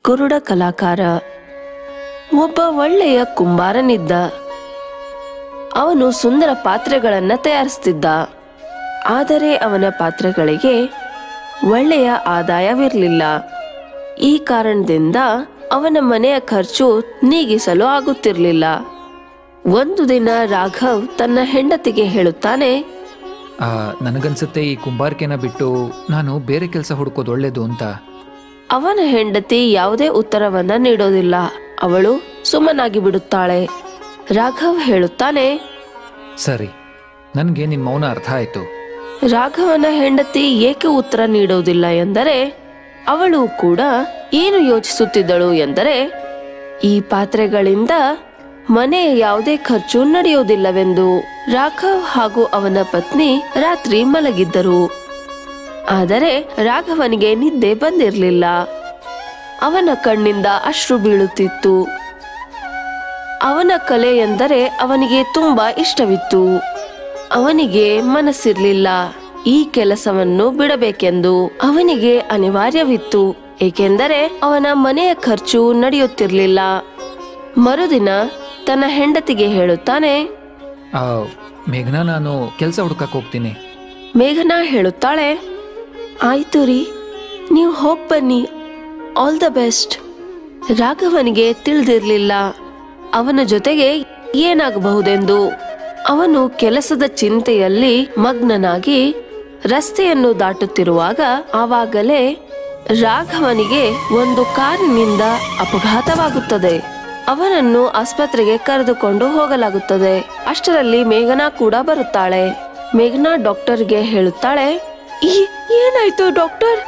ಕುರುಡ ಕಲಾಕಾರ ಒಬ್ಬ ಒಳ್ಳೆಯ ಕುಂಬಾರನಿದ್ದ ಅವನು ಸುಂದರ ಪಾತ್ರೆಗಳನ್ನ ತಯಾರಿಸ್ತಿದ್ದ ಆದರೆ ಅವನ ಪಾತ್ರೆಗಳಿಗೆ ಒಳ್ಳೆಯ ಆದಾಯವಿರಲಿಲ್ಲ ಈ ಕಾರಣದಿಂದ ಅವನ ಮನೆಯ ಖರ್ಚು ನೀಗಿಸಲು ಆಗುತ್ತಿರಲಿಲ್ಲ ಒಂದು ದಿನ ರಾಘವ್ ತನ್ನ ಹೆಂಡತಿಗೆ ಹೇಳುತ್ತಾನೆ ಆ, ನನಗನ್ಸುತ್ತೆ ಈ ಕುಂಬಾರಿಕೆನ ಬಿಟ್ಟು ನಾನು ಬೇರೆ ಕೆಲಸ ಹುಡುಕೋದು ಒಳ್ಳೇದು ಅಂತ ಅವನ ಹೆಂಡತಿ ಯಾವುದೇ ಉತ್ತರವನ್ನ ನೀಡೋದಿಲ್ಲ ಅವಳು ಸುಮ್ಮನಾಗಿ ಬಿಡುತ್ತಾಳೆ ರಾಘವ್ ಹೇಳುತ್ತಾನೆ ಸರಿ ನನಗೆ ನಿನ್ನ ಮೌನ ಅರ್ಥ ಆಯ್ತು ರಾಘವನ ಹೆಂಡತಿ ಏಕೆ ಉತ್ತರ ನೀಡುವುದಿಲ್ಲ ಎಂದರೆ ಅವಳು ಕೂಡ ಏನು ಯೋಚಿಸುತ್ತಿದ್ದಳು ಎಂದರೆ ಈ ಪಾತ್ರೆಗಳಿಂದ ಮನೆಯ ಯಾವುದೇ ಖರ್ಚು ನಡೆಯುವುದಿಲ್ಲವೆಂದು ರಾಘವ್ ಹಾಗೂ ಅವನ ಪತ್ನಿ ರಾತ್ರಿ ಮಲಗಿದ್ದರು ಆದರೆ ರಾಘವನಿಗೆ ನಿದ್ದೆ ಬಂದಿರಲಿಲ್ಲ ಅವನ ಕಣ್ಣಿಂದ ಅಶ್ರು ಬೀಳುತ್ತಿತ್ತು ಅವನ ಕಲೆ ಎಂದರೆ ಅವನಿಗೆ ತುಂಬಾ ಇಷ್ಟವಿತ್ತು ಅವನಿಗೆ ಮನಸ್ಸಿರ್ಲಿಲ್ಲ ಈ ಕೆಲಸವನ್ನು ಬಿಡಬೇಕೆಂದು ಅವನಿಗೆ ಅನಿವಾರ್ಯವಿತ್ತು ಏಕೆಂದರೆ ಅವನ ಮನೆಯ ಖರ್ಚು ನಡೆಯುತ್ತಿರಲಿಲ್ಲ ಮರುದಿನ ತನ್ನ ಹೆಂಡತಿಗೆ ಹೇಳುತ್ತಾನೆ ಆ, ಮೇಘನಾ ನಾನು ಕೆಲಸ ಹುಡುಕಕ್ಕೆ ಹೋಗ್ತೀನಿ ಮೇಘನಾ ಹೇಳುತ್ತಾಳೆ ಆಯ್ತು ರೀ ನೀವು ಹೋಗ್ ಬನ್ನಿ ಆಲ್ ದ ಬೆಸ್ಟ್ ರಾಘವನಿಗೆ ತಿಳಿದಿರ್ಲಿಲ್ಲ ಅವನ ಜೊತೆಗೆ ಏನಾಗಬಹುದೆಂದು ಅವನು ಕೆಲಸದ ಚಿಂತೆಯಲ್ಲಿ ಮಗ್ನನಾಗಿ ರಸ್ತೆಯನ್ನು ದಾಟುತ್ತಿರುವಾಗ ಆವಾಗಲೇ ರಾಘವನಿಗೆ ಒಂದು ಕಾರಿನಿಂದ ಅಪಘಾತವಾಗುತ್ತದೆ ಅವನನ್ನು ಆಸ್ಪತ್ರೆಗೆ ಕರೆದುಕೊಂಡು ಹೋಗಲಾಗುತ್ತದೆ ಅಷ್ಟರಲ್ಲಿ ಮೇಘನಾ ಕೂಡ ಬರುತ್ತಾಳೆ ಮೇಘನಾ ಡಾಕ್ಟರ್ಗೆ ಹೇಳುತ್ತಾಳೆ "ಈ ಏನಾಯ್ತು ಡಾಕ್ಟರ್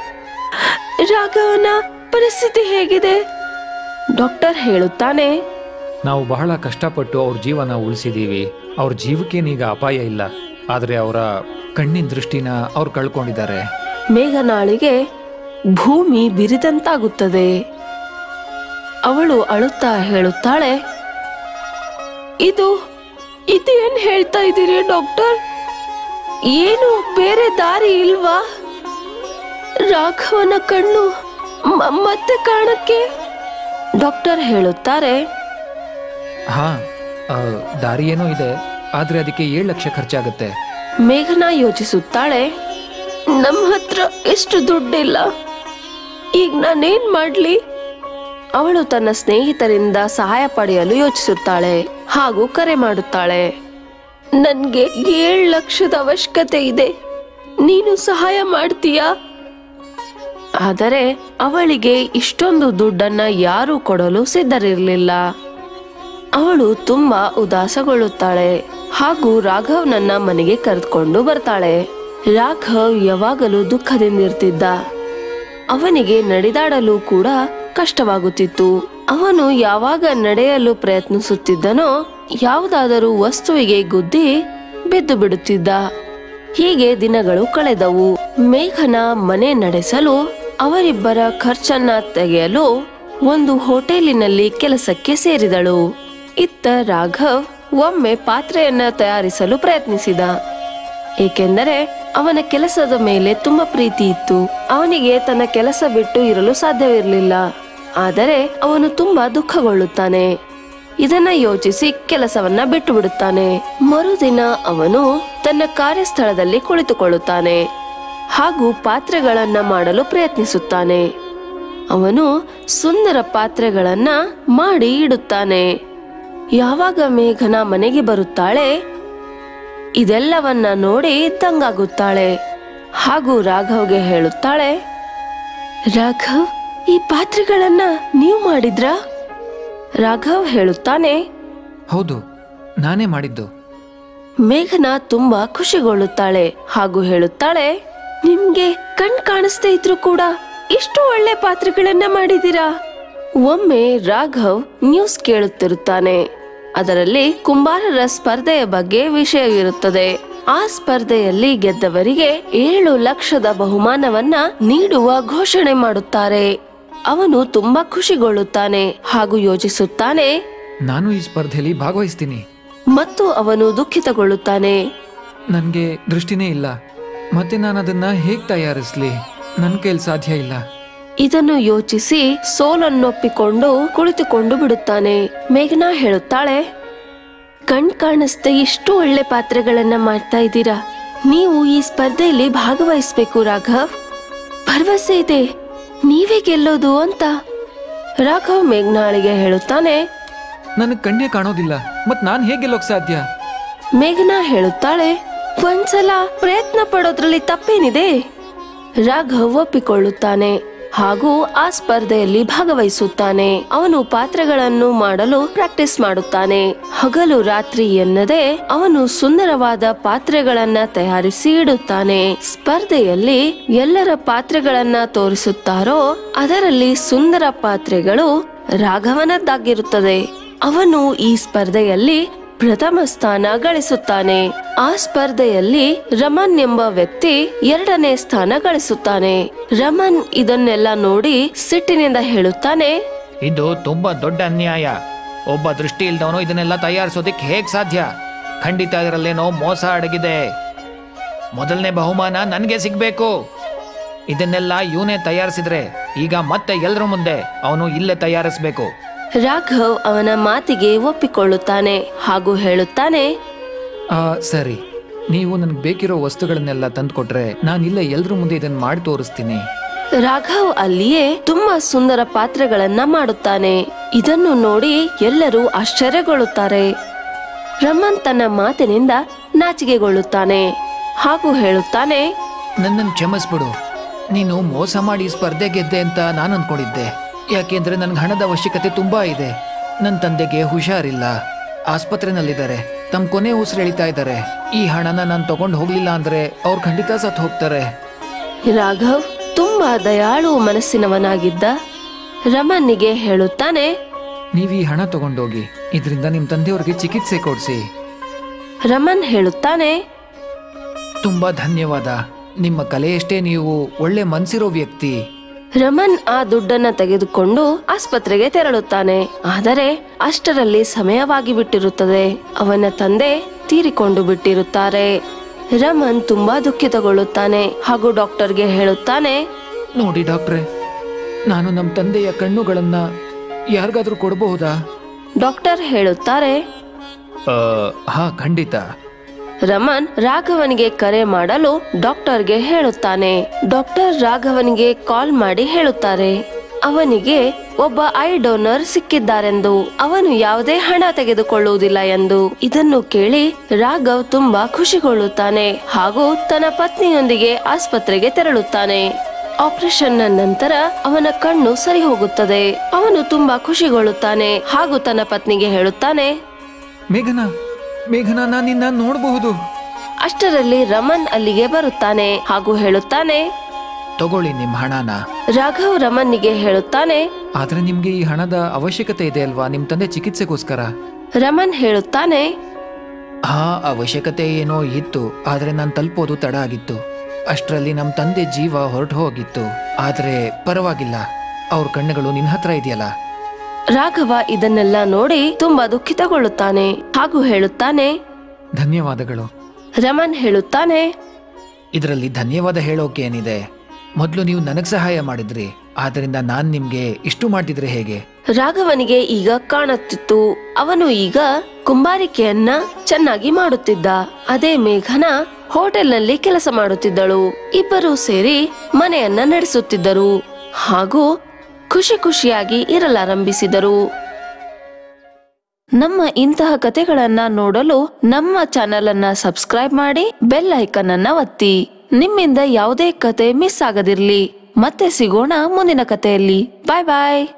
ರಾಘವನ ಪರಿಸ್ಥಿತಿ ಹೇಗಿದೆ ಡಾಕ್ಟರ್ ಹೇಳುತ್ತಾನೆ ನಾವು ಬಹಳ ಕಷ್ಟಪಟ್ಟು ಅವ್ರ ಜೀವನ ಉಳಿಸಿದೀವಿ ಅವ್ರ ಜೀವಕ್ಕೇನೀಗ ಅಪಾಯ ಇಲ್ಲ ಆದರೆ ಅವರ ಕಣ್ಣಿನ ದೃಷ್ಟಿನ ಅವ್ರು ಕಳ್ಕೊಂಡಿದ್ದಾರೆ ಮೇಘನಾಳಿಗೆ ಭೂಮಿ ಬಿರಿದಂತಾಗುತ್ತದೆ ಅವಳು ಅಳುತ್ತಾ ಹೇಳುತ್ತಾಳೆ ಇದು ಇದೇನ್ ಹೇಳ್ತಾ ಇದ್ದೀರಿ ಡಾಕ್ಟರ್ ಏನು ಬೇರೆ ದಾರಿ ಇಲ್ವಾ ರಾಘವನ ಕಣ್ಣು ಮ- ಮತ್ತೆ ಕಾಣಕ್ಕೆ ಡಾಕ್ಟರ್ ಹೇಳುತ್ತಾರೆ ಹಾ ಆ, ದಾರಿ ಏನೋ ಇದೆ ಆದರೆ ಅದಕ್ಕೆ ಏಳು ಲಕ್ಷ ಖರ್ಚಾಗುತ್ತೆ ಮೇಘನಾ ಯೋಚಿಸುತ್ತಾಳೆ ನಮ್ಮ ಹತ್ರ ಎಷ್ಟು ದುಡ್ಡಿಲ್ಲ ಈಗ ನಾನೇನ್ ಮಾಡ್ಲಿ ಅವಳು ತನ್ನ ಸ್ನೇಹಿತರಿಂದ ಸಹಾಯ ಪಡೆಯಲು ಯೋಚಿಸುತ್ತಾಳೆ ಹಾಗೂ ಕರೆ ಮಾಡುತ್ತಾಳೆ ನನ್ಗೆ ಏಳು ಲಕ್ಷದ ಅವಶ್ಯಕತೆ ಇದೆ ನೀನು ಸಹಾಯ ಮಾಡ್ತೀಯಾ ಆದರೆ ಅವಳಿಗೆ ಇಷ್ಟೊಂದು ದುಡ್ಡನ್ನ ಯಾರೂ ಕೊಡಲು ಸಿದ್ಧರಿರಲಿಲ್ಲ ಅವಳು ತುಂಬಾ ಉದಾಸಗೊಳ್ಳುತ್ತಾಳೆ ಹಾಗೂ ರಾಘವ್ನನ್ನ ಮನೆಗೆ ಕರೆದುಕೊಂಡು ಬರ್ತಾಳೆ ರಾಘವ್ ಯಾವಾಗಲೂ ದುಃಖದಿಂದಿರ್ತಿದ್ದ ಅವನಿಗೆ ನಡೆದಾಡಲು ಕೂಡ ಕಷ್ಟವಾಗುತ್ತಿತ್ತು ಅವನು ಯಾವಾಗ ನಡೆಯಲು ಪ್ರಯತ್ನಿಸುತ್ತಿದ್ದನೋ ಯಾವುದಾದರೂ ವಸ್ತುವಿಗೆ ಗುದ್ದಿ ಬಿದ್ದು ಬಿಡುತ್ತಿದ್ದ ಹೀಗೆ ದಿನಗಳು ಕಳೆದವು ಮೇಘನ ಮನೆ ನಡೆಸಲು ಅವರಿಬ್ಬರ ಖರ್ಚನ್ನ ತೆಗೆಯಲು ಒಂದು ಹೋಟೆಲಿನಲ್ಲಿ ಕೆಲಸಕ್ಕೆ ಸೇರಿದಳು ಇತ್ತ ರಾಘವ್ ಒಮ್ಮೆ ಪಾತ್ರೆಯನ್ನ ತಯಾರಿಸಲು ಪ್ರಯತ್ನಿಸಿದ ಏಕೆಂದರೆ ಅವನ ಕೆಲಸದ ಮೇಲೆ ತುಂಬಾ ಪ್ರೀತಿ ಇತ್ತು ಅವನಿಗೆ ತನ್ನ ಕೆಲಸ ಬಿಟ್ಟು ಇರಲು ಸಾಧ್ಯವಿರಲಿಲ್ಲ ಆದರೆ ಅವನು ತುಂಬಾ ದುಃಖಗೊಳ್ಳುತ್ತಾನೆ ಇದನ್ನ ಯೋಚಿಸಿ ಕೆಲಸವನ್ನ ಬಿಟ್ಟು ಬಿಡುತ್ತಾನೆ ಮರುದಿನ ಅವನು ತನ್ನ ಕಾರ್ಯಸ್ಥಳದಲ್ಲಿ ಕುಳಿತುಕೊಳ್ಳುತ್ತಾನೆ ಹಾಗೂ ಪಾತ್ರೆಗಳನ್ನ ಮಾಡಲು ಪ್ರಯತ್ನಿಸುತ್ತಾನೆ ಅವನು ಸುಂದರ ಪಾತ್ರೆಗಳನ್ನ ಮಾಡಿ ಇಡುತ್ತಾನೆ ಯಾವಾಗ ಮೇಘನ ಮನೆಗೆ ಬರುತ್ತಾಳೆ ಇದೆಲ್ಲವನ್ನ ನೋಡಿ ದಂಗಾಗುತ್ತಾಳೆ ಹಾಗೂ ರಾಘವ್ಗೆ ಹೇಳುತ್ತಾಳೆ ರಾಘವ್ ಈ ಪಾತ್ರೆಗಳನ್ನ ನೀವು ಮಾಡಿದ್ರಾ ರಾಘವ್ ಹೇಳುತ್ತಾನೆ ಹೌದು ನಾನೇ ಮಾಡಿದ್ದು ಮೇಘನಾ ತುಂಬಾ ಖುಷಿಗೊಳ್ಳುತ್ತಾಳೆ ಹಾಗೂ ಹೇಳುತ್ತಾಳೆ ನಿಮ್ಗೆ ಕಣ್ ಕಾಣಿಸ್ತಾ ಇದ್ರು ಕೂಡ ಇಷ್ಟು ಒಳ್ಳೆ ಪಾತ್ರೆಗಳನ್ನ ಮಾಡಿದೀರಾ ಒಮ್ಮೆ ರಾಘವ್ ನ್ಯೂಸ್ ಕೇಳುತ್ತಿರುತ್ತಾನೆ ಅದರಲ್ಲಿ ಕುಂಬಾರರ ಸ್ಪರ್ಧೆಯ ಬಗ್ಗೆ ವಿಷಯವಿರುತ್ತದೆ ಆ ಸ್ಪರ್ಧೆಯಲ್ಲಿ ಗೆದ್ದವರಿಗೆ ಏಳು ಲಕ್ಷದ ಬಹುಮಾನವನ್ನ ನೀಡುವ ಘೋಷಣೆ ಮಾಡುತ್ತಾರೆ ಅವನು ತುಂಬಾ ಖುಷಿಗೊಳ್ಳುತ್ತಾನೆ ಹಾಗೂ ಯೋಚಿಸುತ್ತಾನೆ ನಾನು ಈ ಸ್ಪರ್ಧೆಯಲ್ಲಿ ಭಾಗವಹಿಸ್ತೀನಿ ಮತ್ತು ಅವನು ದುಃಖಿತಗೊಳ್ಳುತ್ತಾನೆ ನನಗೆ ದೃಷ್ಟಿನೇ ಇಲ್ಲ ಮತ್ತೆ ನಾನು ಅದನ್ನ ಹೇಗೆ ತಯಾರಿಸ್ಲಿ ನನ್ನ ಕೈಲಿ ಸಾಧ್ಯ ಇಲ್ಲ ಇದನ್ನು ಯೋಚಿಸಿ ಸೋಲನ್ನೊಪ್ಪಿಕೊಂಡು ಕುಳಿತುಕೊಂಡು ಬಿಡುತ್ತಾನೆ ಮೇಘನಾ ಹೇಳುತ್ತಾಳೆ ಕಣ್ ಕಾಣಿಸ್ದೆ ಎಷ್ಟು ಒಳ್ಳೆ ಪಾತ್ರಗಳನ್ನ ಮಾಡ್ತಾ ಇದ್ದೀರಾ ನೀವು ಈ ಸ್ಪರ್ಧೆಯಲ್ಲಿ ಭಾಗವಹಿಸ್ಬೇಕು ರಾಘವ್ ಭರವಸೆ ಇದೆ ನೀವೇ ಗೆಲ್ಲೋದು ಅಂತ ರಾಘವ್ ಮೇಘನಾಳಿಗೆ ಹೇಳುತ್ತಾನೆ ನನಗೆ ಕಣ್ಣೇ ಕಾಣೋದಿಲ್ಲ ಮತ್ ನಾನ್ ಹೇಗೆ ಗೆಲ್ಲೋಕ್ ಸಾಧ್ಯ ಮೇಘನಾ ಹೇಳುತ್ತಾಳೆ ಒಂದ್ಸಲ ಪ್ರಯತ್ನ ಪಡೋದ್ರಲ್ಲಿ ತಪ್ಪೇನಿದೆ ರಾಘವ್ ಒಪ್ಪಿಕೊಳ್ಳುತ್ತಾನೆ ಹಾಗೂ ಆ ಸ್ಪರ್ಧೆಯಲ್ಲಿ ಭಾಗವಹಿಸುತ್ತಾನೆ ಅವನು ಪಾತ್ರಗಳನ್ನು ಮಾಡಲು ಪ್ರಾಕ್ಟೀಸ್ ಮಾಡುತ್ತಾನೆ ಹಗಲು ರಾತ್ರಿ ಎನ್ನದೆ ಅವನು ಸುಂದರವಾದ ಪಾತ್ರೆಗಳನ್ನ ತಯಾರಿಸಿ ಇಡುತ್ತಾನೆ ಸ್ಪರ್ಧೆಯಲ್ಲಿ ಎಲ್ಲರ ಪಾತ್ರೆಗಳನ್ನ ತೋರಿಸುತ್ತಾರೋ ಅದರಲ್ಲಿ ಸುಂದರ ಪಾತ್ರೆಗಳು ರಾಘವನದ್ದಾಗಿರುತ್ತದೆ ಅವನು ಈ ಸ್ಪರ್ಧೆಯಲ್ಲಿ ಪ್ರಥಮ ಸ್ಥಾನ ಗಳಿಸುತ್ತಾನೆ ಆ ಸ್ಪರ್ಧೆಯಲ್ಲಿ ರಮನ್ ಎಂಬ ವ್ಯಕ್ತಿ ಎರಡನೇ ಸ್ಥಾನ ಗಳಿಸುತ್ತಾನೆ ರಮನ್ ಇದನ್ನೆಲ್ಲ ನೋಡಿ ಸಿಟ್ಟಿನಿಂದ ಹೇಳುತ್ತಾನೆ ಇದು ತುಂಬಾ ದೊಡ್ಡ ಅನ್ಯಾಯ ಒಬ್ಬ ದೃಷ್ಟಿ ಇಲ್ದವನು ಇದನ್ನೆಲ್ಲ ತಯಾರಿಸೋದಿಕ್ ಹೇಗ್ ಸಾಧ್ಯ ಖಂಡಿತ ಇದರಲ್ಲೇನೋ ಮೋಸ ಅಡಗಿದೆ ಮೊದಲನೇ ಬಹುಮಾನ ನನಗೆ ಸಿಗ್ಬೇಕು ಇದನ್ನೆಲ್ಲ ಇವನೇ ತಯಾರಿಸಿದ್ರೆ ಈಗ ಮತ್ತೆ ಎಲ್ರ ಮುಂದೆ ಅವನು ಇಲ್ಲೇ ತಯಾರಿಸ್ಬೇಕು ರಾಘವ್ ಅವನ ಮಾತಿಗೆ ಒಪ್ಪಿಕೊಳ್ಳುತ್ತಾನೆ ಹಾಗೂ ಹೇಳುತ್ತಾನೆ ಆ ಸರಿ ನೀವು ನನ್ಗೆ ಬೇಕಿರೋ ವಸ್ತುಗಳನ್ನೆಲ್ಲ ತಂದ್ಕೊಟ್ರೆ ನಾನಿಲ್ಲ ಎಲ್ರ ಮುಂದೆ ಇದನ್ನ ಮಾಡಿ ತೋರಿಸ್ತೀನಿ ರಾಘವ್ ಅಲ್ಲಿಯೇ ತುಂಬಾ ಸುಂದರ ಪಾತ್ರೆಗಳನ್ನ ಮಾಡುತ್ತಾನೆ ಇದನ್ನು ನೋಡಿ ಎಲ್ಲರೂ ಆಶ್ಚರ್ಯಗೊಳ್ಳುತ್ತಾರೆ ರಮನ್ ತನ್ನ ಮಾತಿನಿಂದ ನಾಚಿಕೆಗೊಳ್ಳುತ್ತಾನೆ ಹಾಗೂ ಹೇಳುತ್ತಾನೆ ನನ್ನನ್ನು ಕ್ಷಮಿಸ್ಬಿಡು ನೀನು ಮೋಸ ಮಾಡಿ ಈ ಸ್ಪರ್ಧೆ ಗೆದ್ದೆ ಅಂತ ನಾನು ಅನ್ಕೊಂಡಿದ್ದೆ ಯಾಕೆಂದ್ರೆ ನನ್ಗೆ ಹಣದ ಅವಶ್ಯಕತೆ ತುಂಬಾ ಇದೆ ನನ್ನ ತಂದೆಗೆ ಹುಷಾರಿಲ್ಲ ಆಸ್ಪತ್ರೆನಲ್ಲಿದ್ದಾರೆ ತಮ್ಮ ಕೊನೆ ಉಸಿರು ಎಳಿತಾ ಇದ್ದಾರೆ ಈ ಹಣನ ನಾನು ತಗೊಂಡು ಹೋಗ್ಲಿಲ್ಲ ಅಂದ್ರೆ ಅವ್ರು ಖಂಡಿತ ಸತ್ ಹೋಗ್ತಾರೆ ರಾಘವ್ ತುಂಬಾ ದಯಾಳು ಮನಸ್ಸಿನವನಾಗಿದ್ದ ರಮನ್ನಿಗೆ ಹೇಳುತ್ತಾನೆ ನೀವು ಈ ಹಣ ತಗೊಂಡೋಗಿ ಇದರಿಂದ ನಿಮ್ಮ ತಂದೆಯವ್ರಿಗೆ ಚಿಕಿತ್ಸೆ ಕೊಡಿಸಿ ರಮನ್ ಹೇಳುತ್ತಾನೆ ತುಂಬಾ ಧನ್ಯವಾದ ನಿಮ್ಮ ಕಲೆಯಷ್ಟೇ ನೀವು ಒಳ್ಳೆ ಮನ್ಸಿರೋ ವ್ಯಕ್ತಿ ರಮನ್ ಆ ದುಡ್ಡನ್ನ ತೆಗೆದುಕೊಂಡು ಆಸ್ಪತ್ರೆಗೆ ತೆರಳುತ್ತಾನೆ ಆದರೆ ಅಷ್ಟರಲ್ಲಿ ಸಮಯವಾಗಿ ಬಿಟ್ಟಿರುತ್ತದೆ ಅವನ ತಂದೆ ತೀರಿಕೊಂಡು ಬಿಟ್ಟಿರುತ್ತಾರೆ ರಮನ್ ತುಂಬಾ ದುಃಖಿತಗೊಳ್ಳುತ್ತಾನೆ ಹಾಗೂ ಡಾಕ್ಟರ್ಗೆ ಹೇಳುತ್ತಾನೆ ನೋಡಿ ಡಾಕ್ಟ್ರೆ ನಾನು ನಮ್ಮ ತಂದೆಯ ಕಣ್ಣುಗಳನ್ನ ಯಾರಿಗಾದ್ರೂ ಕೊಡಬಹುದಾ ಡಾಕ್ಟರ್ ಹೇಳುತ್ತಾರೆ ಹಾ ಖಂಡಿತ ರಮನ್ ರಾಘವನಿಗೆ ಕರೆ ಮಾಡಲು ಡಾಕ್ಟರ್ಗೆ ಹೇಳುತ್ತಾನೆ ಡಾಕ್ಟರ್ ರಾಘವನಿಗೆ ಕಾಲ್ ಮಾಡಿ ಹೇಳುತ್ತಾರೆ ಅವನಿಗೆ ಒಬ್ಬ ಐ ಡೋನರ್ ಸಿಕ್ಕಿದ್ದಾರೆಂದು ಅವನು ಯಾವುದೇ ಹಣ ತೆಗೆದುಕೊಳ್ಳುವುದಿಲ್ಲ ಎಂದು ಇದನ್ನು ಕೇಳಿ ರಾಘವ್ ತುಂಬಾ ಖುಷಿಗೊಳ್ಳುತ್ತಾನೆ ಹಾಗೂ ತನ್ನ ಪತ್ನಿಯೊಂದಿಗೆ ಆಸ್ಪತ್ರೆಗೆ ತೆರಳುತ್ತಾನೆ ಆಪರೇಷನ್ ನ ನಂತರ ಅವನ ಕಣ್ಣು ಸರಿ ಹೋಗುತ್ತದೆ ಅವನು ತುಂಬಾ ಖುಷಿಗೊಳ್ಳುತ್ತಾನೆ ಹಾಗೂ ತನ್ನ ಪತ್ನಿಗೆ ಹೇಳುತ್ತಾನೆ ಮೇಘನಾ ಮೇಘನಾ ನಾನು ನಿನ್ನ ನೋಡಬಹುದು ಅಷ್ಟರಲ್ಲಿ ರಮನ್ ಅಲ್ಲಿಗೆ ಬರುತ್ತಾನೆ ಹಾಗೂ ಹೇಳುತ್ತಾನೆ ತಗೊಳ್ಳಿ ನಿಮ್ಮ ಹಣನ ರಾಘವ್ ರಮನ್ನಿಗೆ ಹೇಳುತ್ತಾನೆ ಆದ್ರೆ ನಿಮ್ಗೆ ಈ ಹಣದ ಅವಶ್ಯಕತೆ ಇದೆ ಅಲ್ವಾ ನಿಮ್ ತಂದೆ ಚಿಕಿತ್ಸೆಗೋಸ್ಕರ ರಮನ್ ಹೇಳುತ್ತಾನೆ ಹಾ ಅವಶ್ಯಕತೆ ಏನೋ ಇತ್ತು ಆದ್ರೆ ನಾನು ತಲುಪೋದು ತಡ ಆಗಿತ್ತು ಅಷ್ಟರಲ್ಲಿ ನಮ್ಮ ತಂದೆ ಜೀವ ಹೊರಟು ಹೋಗಿತ್ತು ಆದ್ರೆ ಪರವಾಗಿಲ್ಲ ಅವ್ರ ಕಣ್ಣುಗಳು ನಿನ್ನ ಹತ್ರ ಇದೆಯಲ್ಲ ರಾಘವ ಇದನ್ನೆಲ್ಲ ನೋಡಿ ತುಂಬಾ ದುಃಖಿತಗೊಳ್ಳುತ್ತಾನೆ ಹಾಗೂ ಹೇಳುತ್ತಾನೆ ಧನ್ಯವಾದಗಳು ರಮನ್ ಹೇಳುತ್ತಾನೆ ಇದರಲ್ಲಿ ಧನ್ಯವಾದ ಹೇಳೋಕೆ ಏನಿದೆ ಮೊದಲು ನೀವು ನನಗೆ ಸಹಾಯ ಮಾಡಿದ್ರಿ ಆದ್ರಿಂದ ನಾನ್ ನಿಮ್ಗೆ ಇಷ್ಟು ಮಾಡ್ತಿದ್ರೆ ಹೇಗೆ ರಾಘವನಿಗೆ ಈಗ ಕಾಣುತ್ತಿತ್ತು ಅವನು ಈಗ ಕುಂಬಾರಿಕೆಯನ್ನ ಚೆನ್ನಾಗಿ ಮಾಡುತ್ತಿದ್ದ ಅದೇ ಮೇಘನ ಹೋಟೆಲ್ನಲ್ಲಿ ಕೆಲಸ ಮಾಡುತ್ತಿದ್ದಳು ಇಬ್ಬರು ಸೇರಿ ಮನೆಯನ್ನ ನಡೆಸುತ್ತಿದ್ದರು ಹಾಗೂ ಖುಷಿ ಖುಷಿಯಾಗಿ ಇರಲಾರಂಭಿಸಿದರು ನಮ್ಮ ಇಂತಹ ಕಥೆಗಳನ್ನ ನೋಡಲು ನಮ್ಮ ಚಾನೆಲ್ ಅನ್ನ ಸಬ್ಸ್ಕ್ರೈಬ್ ಮಾಡಿ ಬೆಲ್ ಐಕನ್ ಅನ್ನ ಒತ್ತಿ ನಿಮ್ಮಿಂದ ಯಾವುದೇ ಕತೆ ಮಿಸ್ ಆಗದಿರ್ಲಿ ಮತ್ತೆ ಸಿಗೋಣ ಮುಂದಿನ ಕಥೆಯಲ್ಲಿ ಬಾಯ್ ಬಾಯ್